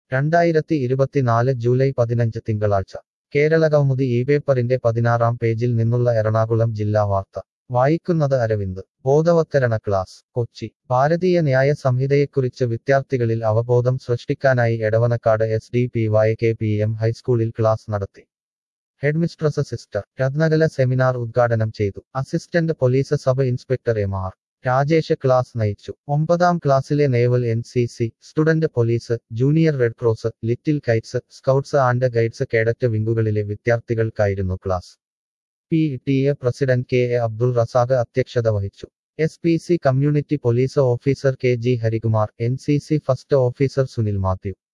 രണ്ടായിരത്തി ഇരുപത്തിനാല് ജൂലൈ പതിനഞ്ച് തിങ്കളാഴ്ച കേരള കൗമുദി ഈ പേപ്പറിന്റെ പതിനാറാം പേജിൽ നിന്നുള്ള എറണാകുളം ജില്ലാ വാർത്ത വായിക്കുന്നത് അരവിന്ദ് ബോധവത്കരണ ക്ലാസ് കൊച്ചി ഭാരതീയ ന്യായ സംഹിതയെക്കുറിച്ച് വിദ്യാർത്ഥികളിൽ അവബോധം സൃഷ്ടിക്കാനായി Edavanakkad S D P Y K P M ഹൈസ്കൂളിൽ ക്ലാസ് നടത്തി ഹെഡ്മിസ്ട്രസ് സിസ്റ്റർ രത്നകല സെമിനാർ ഉദ്ഘാടനം ചെയ്തു assistant police sub inspector M R Rajesh class നയിച്ചു ഒമ്പതാം ക്ലാസ്സിലെ naval N C C student police junior red cross little kites scouts and guides cadet വിംഗുകളിലെ വിദ്യാർത്ഥികൾക്കായിരുന്നു class P T A president K A Abdul Razak അധ്യക്ഷത വഹിച്ചു S P C community police officer K G Harikumar N C C first officer Sunil Mathew